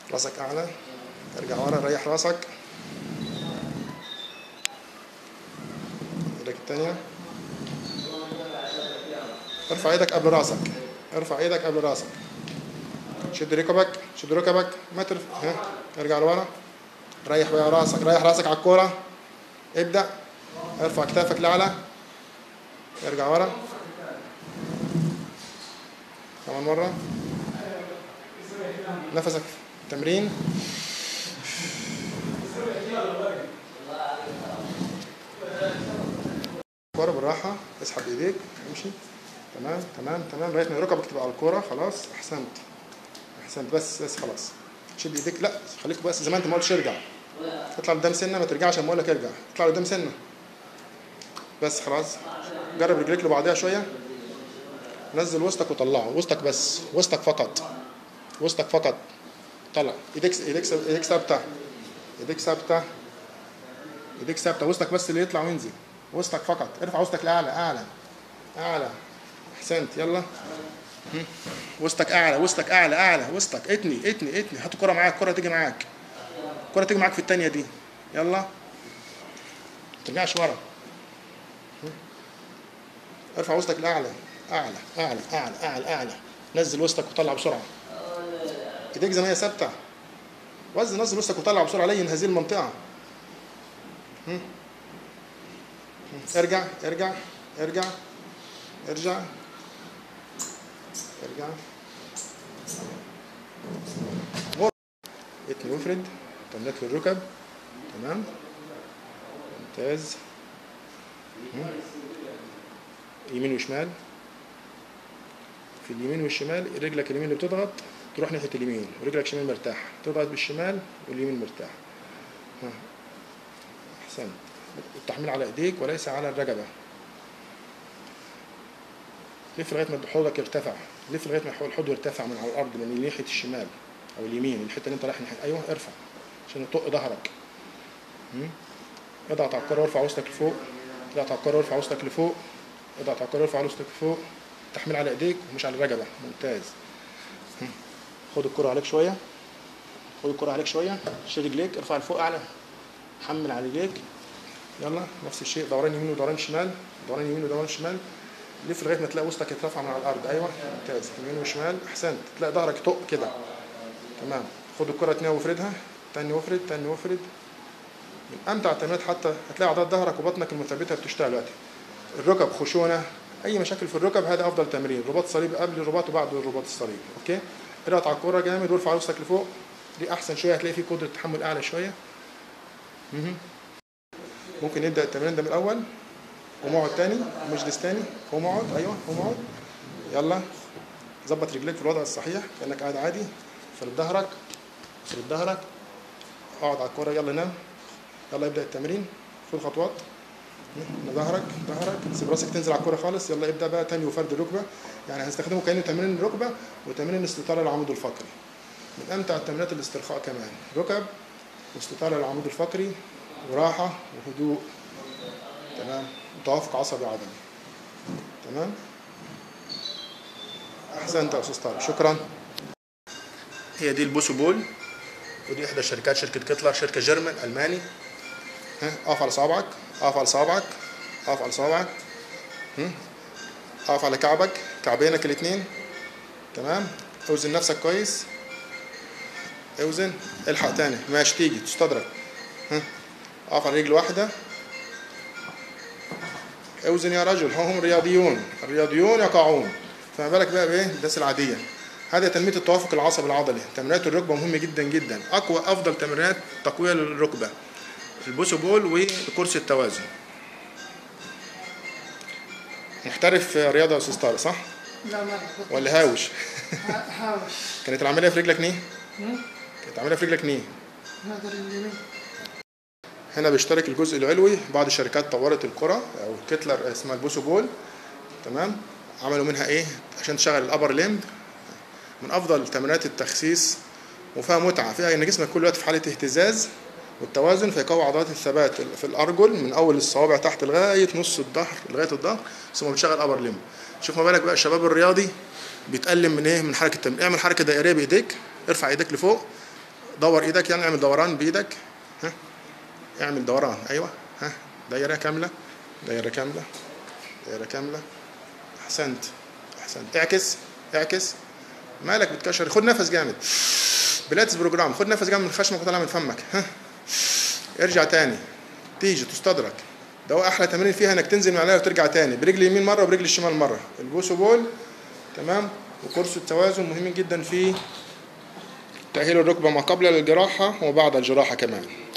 راسك اعلى ارجع ورا ريح راسك ايدك التانية ارفع ايدك قبل راسك ارفع ايدك قبل راسك شد ركبك شد ركبك ما ترفع ها ارجع لورا ريح بقى راسك ريح راسك على الكورة ابدأ ارفع كتافك لأعلى ارجع ورا كمان مرة نفسك تمرين كورة بالراحة اسحب ايديك امشي تمام تمام تمام لغاية ما ركبك تبقى على الكورة خلاص احسنت احسنت بس بس خلاص شد ايديك لا خليك بس زي ما انت ما قلتش ارجع اطلع لقدام سنه ما ترجعش اما اقول لك ارجع اطلع لقدام سنه بس خلاص جرب رجليك لبعضيها شويه نزل وسطك وطلعه وسطك بس وسطك فقط وسطك فقط طلع ايديك ايديك ايديك ثابته ايديك ثابته ايديك ثابته وسطك بس اللي يطلع وينزل وسطك فقط ارفع وسطك لاعلى اعلى اعلى احسنت يلا هم. وسطك اعلى وسطك اعلى اعلى وسطك اتني اتني اتني هات الكره معاك الكره تيجي معاك الكره تيجي معاك في الثانيه دي يلا ما ترجعش ورا هم. ارفع وسطك لاعلى اعلى اعلى اعلى اعلى اعلى نزل وسطك وطلع بسرعه ايديك زي ما هي ثابته وزن نزل وسطك وطلع بسرعه لين هذه المنطقه هم. هم. ارجع ارجع ارجع ارجع ارجع اتني وافرد تمرينات في الركب تمام ممتاز مم. يمين وشمال في اليمين والشمال رجلك اليمين اللي بتضغط تروح ناحية اليمين ورجلك الشمال مرتاح تضغط بالشمال واليمين مرتاح ها. أحسنت التحميل على ايديك وليس على الرقبة لف لغاية ما حوضك يرتفع لف لغاية ما الحوض يرتفع من على الأرض من ناحية الشمال أو اليمين الحتة اللي أنت رايح ناحية أيوه ارفع عشان يطق ظهرك مم. اضغط على الكرة وارفع وسطك لفوق اضغط على الكرة وارفع وسطك لفوق اضغط على الكرة وارفع وسطك لفوق تحميل على ايديك ومش على الرقبة ممتاز مم. خد الكرة عليك شوية خد الكرة عليك شوية شيل رجليك ارفع لفوق أعلى حمل على رجليك يلا نفس الشيء دوران يمين ودوران شمال دوران يمين ودوران شمال لف لغايه ما تلاقي وسطك يترفع من على الارض ايوه ممتاز يمين وشمال احسنت تلاقي ظهرك يطق كده تمام خد الكره تاني وافردها تاني وافرد تاني وافرد من امتع التمرينات حتى هتلاقي عضلات ظهرك وبطنك المثبته بتشتغل دلوقتي الركب خشونه اي مشاكل في الركب هذا افضل تمرين رباط صليبي قبل الرباط وبعد الرباط الصليبي اوكي اضغط على الكوره جامد وارفع وسطك لفوق دي احسن شويه هتلاقي فيه قدره تحمل اعلى شويه مهم. ممكن نبدا التمرين ده من الاول قوم اقعد تاني مجلس تاني قوم اقعد ايوه قوم اقعد يلا ظبط رجليك في الوضع الصحيح كانك قاعد عادي فرد ظهرك فرد ظهرك اقعد على الكوره يلا نام يلا ابدا التمرين خد خطوات ظهرك ظهرك سيب راسك تنزل على الكوره خالص يلا ابدا بقى تاني وفرد الركبه يعني هنستخدمه كانه تمرين الركبه وتمرين استطاله العمود الفقري من امتع التمرينات الاسترخاء كمان ركب واستطاله العمود الفقري وراحه وهدوء تمام توافق عصبي عضلي تمام احسنت يا استاذ طارق شكرا هي دي البوسو بول ودي احدى الشركات شركه كتلر شركه جيرمان الماني ها اقف على صوابعك اقف على صوابعك اقف على صوابعك هم؟ اقف على كعبك كعبينك الاثنين تمام اوزن نفسك كويس اوزن الحق تاني ماشي تيجي تستدرك ها اقف على رجل واحده اوزن يا رجل ها هم رياضيون الرياضيون يقعون فما بالك بقى بايه الناس العاديه هذا تنميه التوافق العصبي العضلي تمرينات الركبه مهمه جدا جدا اقوى افضل تمرينات تقويه للركبه البوسو بول وكرسي التوازن محترف رياضه يا استاذ طارق صح لا ما ولا هاوش هاوش كانت العمليه في رجلك نيه كانت العمليه في رجلك نيه نقدر اليمين هنا بيشترك الجزء العلوي بعض الشركات طورت الكرة او كتلر اسمها البوسو بول تمام عملوا منها ايه عشان تشغل الابر ليمب من افضل تمرينات التخسيس وفيها متعه فيها ان جسمك كل وقت في حاله اهتزاز والتوازن فيقوي عضلات الثبات في الارجل من اول الصوابع تحت لغايه نص الظهر لغايه الظهر ثم بتشغل ابر ليمب شوف ما بالك بقى الشباب الرياضي بيتألم من ايه من حركه التمرين اعمل حركه دائريه بايديك ارفع ايديك لفوق دور ايدك يعني اعمل دوران بايدك ها اعمل دوران ايوه ها دايره كامله دايره كامله دايره كامله احسنت احسنت اعكس اعكس مالك بتكشر خد نفس جامد بلاتس بروجرام خد نفس جامد من خشمك وطلع من فمك ها ارجع تاني تيجي تستدرك ده هو احلى تمرين فيها انك تنزل من عليها وترجع تاني برجل اليمين مره وبرجل الشمال مره البوسو بول تمام وكورس التوازن مهم جدا في تأهيل الركبة ما قبل الجراحة وبعد الجراحة كمان